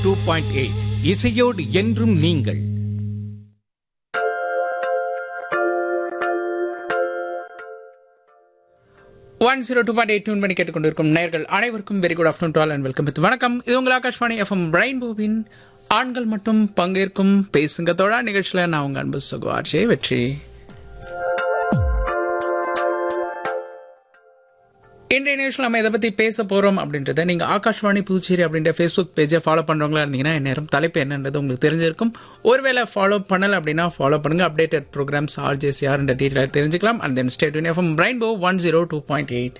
Two point eight இசையோடு என்றும் நீங்கள் one zero two point eight tune பண்ணி கேட்டுக்கொண்டிருக்கும் நேர்கள் அனைவருக்கும் very good afternoon to all and welcome with வணக்கம் இது உங்கள் ஆகாஷ்வாணி எஃப்எம் ரெயின்போவின் ஆண்கள் மட்டும் பங்கேற்கும் பேசுங்க தோழா நிகழ்ச்சியில் நான் உங்க அன்பு சுகுவார்ஜே வெற்றி இன்றைய நிகழ்ச்சியில் நம்ம எதை பற்றி பேச போகிறோம் அப்படின்றத நீங்கள் ஆகாஷ்வாணி புதுச்சேரி அப்படின்ற ஃபேஸ்புக் பேஜை ஃபாலோ பண்ணுறவங்களா இருந்தீங்கன்னா நேரம் தலைப்பு என்னன்றது உங்களுக்கு தெரிஞ்சிருக்கும் ஒருவேளை ஃபாலோ பண்ணல அப்படின்னா ஃபாலோ பண்ணுங்க அப்டேட்டட் ப்ரோக்ராம்ஸ் ஆர்ஜேஸ் யாருன்ற டீட்டெயில் தெரிஞ்சுக்கலாம் and then state FM rainbow one zero two point eight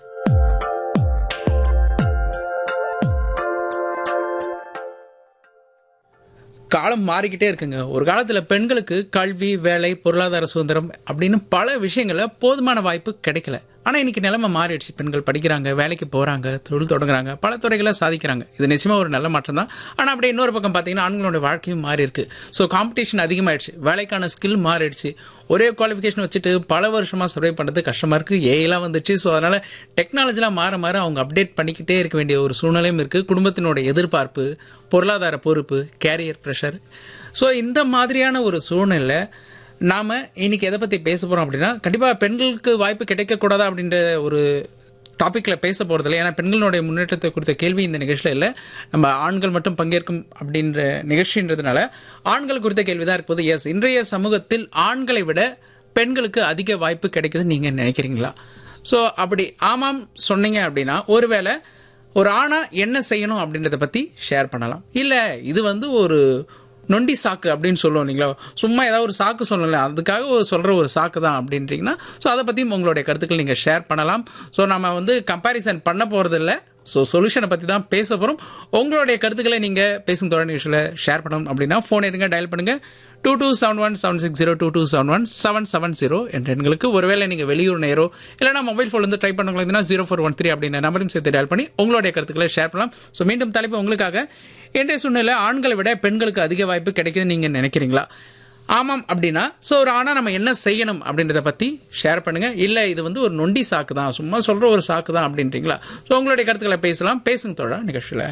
காலம் மாறிக்கிட்டே இருக்குங்க ஒரு காலத்தில் பெண்களுக்கு கல்வி வேலை பொருளாதார சுதந்திரம் அப்படின்னு பல விஷயங்கள போதுமான வாய்ப்பு கிடைக்கல ஆனால் இன்னைக்கு நிலைமை மாறிடுச்சு பெண்கள் படிக்கிறாங்க வேலைக்கு போகிறாங்க தொழில் தொடங்குறாங்க பல துறைகளை சாதிக்கிறாங்க இது நிச்சயமாக ஒரு நல்ல மாற்றம் தான் ஆனால் அப்படியே இன்னொரு பக்கம் பார்த்தீங்கன்னா ஆண்களோட வாழ்க்கையும் மாறி இருக்கு ஸோ காம்படிஷன் அதிகமாயிடுச்சு வேலைக்கான ஸ்கில் மாறிடுச்சு ஒரே குவாலிஃபிகேஷன் வச்சுட்டு பல வருஷமாக சர்வை பண்ணுறது கஷ்டமாக இருக்குது ஏஐலாம் வந்துச்சு ஸோ அதனால் டெக்னாலஜிலாம் மாற மாற அவங்க அப்டேட் பண்ணிக்கிட்டே இருக்க வேண்டிய ஒரு சூழ்நிலையும் இருக்குது குடும்பத்தினோட எதிர்பார்ப்பு பொருளாதார பொறுப்பு கேரியர் ப்ரெஷர் ஸோ இந்த மாதிரியான ஒரு சூழ்நிலை நாம இன்னைக்கு எதை பற்றி பேச போகிறோம் அப்படின்னா கண்டிப்பாக பெண்களுக்கு வாய்ப்பு கிடைக்கக்கூடாதா அப்படின்ற ஒரு டாப்பிக்கில் பேச போகிறதில்ல ஏன்னா பெண்களுடைய முன்னேற்றத்தை குறித்த கேள்வி இந்த நிகழ்ச்சியில் இல்லை நம்ம ஆண்கள் மட்டும் பங்கேற்கும் அப்படின்ற நிகழ்ச்சின்றதுனால ஆண்கள் குறித்த கேள்வி தான் இருக்கும்போது எஸ் இன்றைய சமூகத்தில் ஆண்களை விட பெண்களுக்கு அதிக வாய்ப்பு கிடைக்குதுன்னு நீங்கள் நினைக்கிறீங்களா ஸோ அப்படி ஆமாம் சொன்னீங்க அப்படின்னா ஒருவேளை ஒரு ஆணா என்ன செய்யணும் அப்படின்றத பற்றி ஷேர் பண்ணலாம் இல்லை இது வந்து ஒரு நொண்டி சாக்கு அப்படின்னு சொல்லுவோம் இல்லைங்களா சும்மா ஏதாவது ஒரு சாக்கு சொல்லல அதுக்காக ஒரு சொல்கிற ஒரு சாக்கு தான் அப்படின்றீங்கன்னா ஸோ அதை பற்றியும் உங்களுடைய கருத்துக்கள் நீங்கள் ஷேர் பண்ணலாம் ஸோ நம்ம வந்து கம்பேரிசன் பண்ண போகிறது இல்லை ஸோ சொல்யூஷனை பற்றி தான் பேச போகிறோம் உங்களுடைய கருத்துக்களை நீங்கள் பேசும் தொடர் நிகழ்ச்சியில் ஷேர் பண்ணணும் அப்படின்னா ஃபோன் எடுங்க டயல் பண்ணுங்க two two seven one seven six zero two two seven one seven seven zero என்ற எண்களுக்கு ஒருவேளை நீங்கள் வெளியூர் நேரோ இல்லைனா மொபைல் ஃபோன் வந்து ட்ரை பண்ணுங்களா ஜீரோ ஃபோர் ஒன் த்ரீ அப்படின்ற நம்பரையும் சேர்த்து டயல் பண்ணி உங்களுடைய கருத்துக்களை ஷேர் பண்ணலாம் ஸோ மீண்டும் தலைப்பு உங்களுக்காக இன்றைய சூழ்நிலை ஆண்களை விட பெண்களுக்கு அதிக வாய்ப்பு கிடைக்குதுன்னு நீங்கள் நினைக்கிறீங்களா ஆமாம் அப்படின்னா ஸோ ஒரு ஆனால் நம்ம என்ன செய்யணும் அப்படின்றத பற்றி ஷேர் பண்ணுங்க இல்லை இது வந்து ஒரு நொண்டி சாக்கு தான் சும்மா சொல்கிற ஒரு சாக்கு தான் அப்படின்றீங்களா ஸோ உங்களுடைய கருத்துக்களை பேசலாம் பேசுங்க தோழா நிகழ்ச்சியில்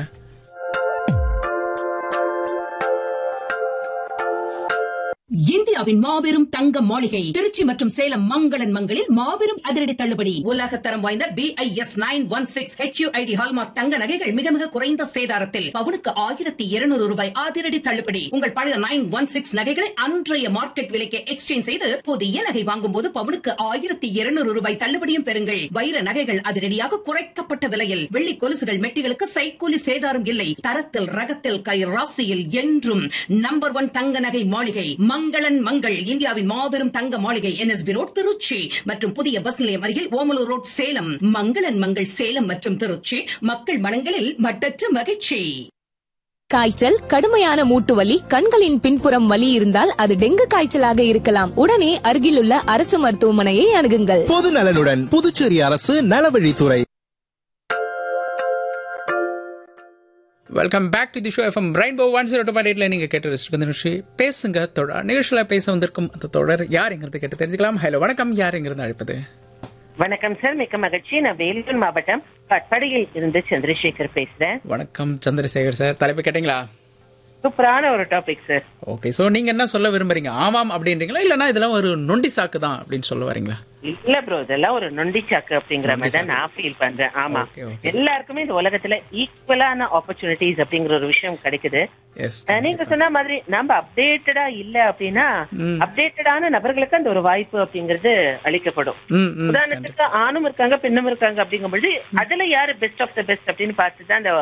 இந்தியாவின் மாபெரும் தங்க மாளிகை திருச்சி மற்றும் சேலம் மங்களன் மங்களில் மாபெரும் அதிரடி தள்ளுபடி உலக தரம் வாய்ந்த B I S nine one six H ID hallmark தங்க நகைகள் மிக மிக குறைந்த சேதாரத்தில் பவுனுக்கு ஆயிரத்தி இருநூறு ரூபாய் அதிரடி தள்ளுபடி உங்கள் பழைய நைன் ஒன் சிக்ஸ் நகைகளை அன்றைய மார்க்கெட் விலைக்கு எக்ஸ்சேஞ்ச் செய்து புதிய நகை வாங்கும் போது பவுனுக்கு ஆயிரத்தி இருநூறு ரூபாய் தள்ளுபடியும் பெறுங்கள் வைர நகைகள் அதிரடியாக குறைக்கப்பட்ட விலையில் வெள்ளி கொலுசுகள் மெட்டிகளுக்கு சைக்கூலி சேதாரம் இல்லை தரத்தில் ரகத்தில் கை ராசியில் என்றும் நம்பர் ஒன் தங்க நகை மாளிகை மங்களன் மங்கள் இந்தியாவின் மாபெரும் தங்க மாளிகை என்எஸ்பி ரோட் திருச்சி மற்றும் புதிய பஸ் நிலையம் அருகில் ஓமலூர் ரோட் சேலம் மங்களன் மங்கள் சேலம் மற்றும் திருச்சி மக்கள் மனங்களில் மட்டற்ற மகிழ்ச்சி காய்ச்சல் கடுமையான மூட்டு வலி கண்களின் பின்புறம் வலி இருந்தால் அது டெங்கு காய்ச்சலாக இருக்கலாம் உடனே அருகிலுள்ள அரசு மருத்துவமனையை அணுகுங்கள் பொது நலனுடன் புதுச்சேரி அரசு நலவழித்துறை welcome back to the show FM rainbow one zero two point எயிட்ல நீங்க கேட்டு ரசிச்சுட்டு நிகழ்ச்சி பேசுங்க தொடர் நிகழ்ச்சியில பேச வந்திருக்கும் அந்த தொடர் யாருங்கிறது கேட்டு தெரிஞ்சுக்கலாம் ஹலோ வணக்கம் யாருங்கிறது அழைப்பது வணக்கம் சார் மிக்க மகிழ்ச்சி நான் வேலூர் மாவட்டம் பட்படையில் இருந்து சந்திரசேகர் பேசுறேன் வணக்கம் சந்திரசேகர் சார் தலைப்பு கேட்டீங்களா சூப்பரான ஒரு டாபிக் சார் ஓகே சோ நீங்க என்ன சொல்ல விரும்புறீங்க ஆமாம் அப்படின்றீங்களா இல்லனா இதெல்லாம் ஒரு நொண்டி சாக்கு தான் அப்படின்னு சொல்ல வரீங்களா இல்ல ப்ரோ இதெல்லாம் ஒரு நொண்டிச்சாக்கு அப்படிங்கிற மாதிரி தான் நான் ஃபீல் பண்றேன் ஆமா Okay, okay. எல்லாருக்குமே இந்த உலகத்துல ஈக்குவலான ஆப்பர்ச்சுனிட்டிஸ் அப்படிங்கிற ஒரு விஷயம் கிடைக்குது எஸ் அஹ் நீங்க சொன்ன மாதிரி நம்ம அப்டேட்டடா இல்ல அப்படின்னா அப்டேட்டடான நபர்களுக்கு அந்த ஒரு வாய்ப்பு அப்படிங்கிறது அளிக்கப்படும் ம் ம் உதாரணத்துக்கு ஆணும் இருக்காங்க பெண்ணும் இருக்காங்க அப்படிங்கும்போது அதுல யாரு பெஸ்ட் ஆஃப் த பெஸ்ட் அப்படின்னு பார்த்து தான் அந்த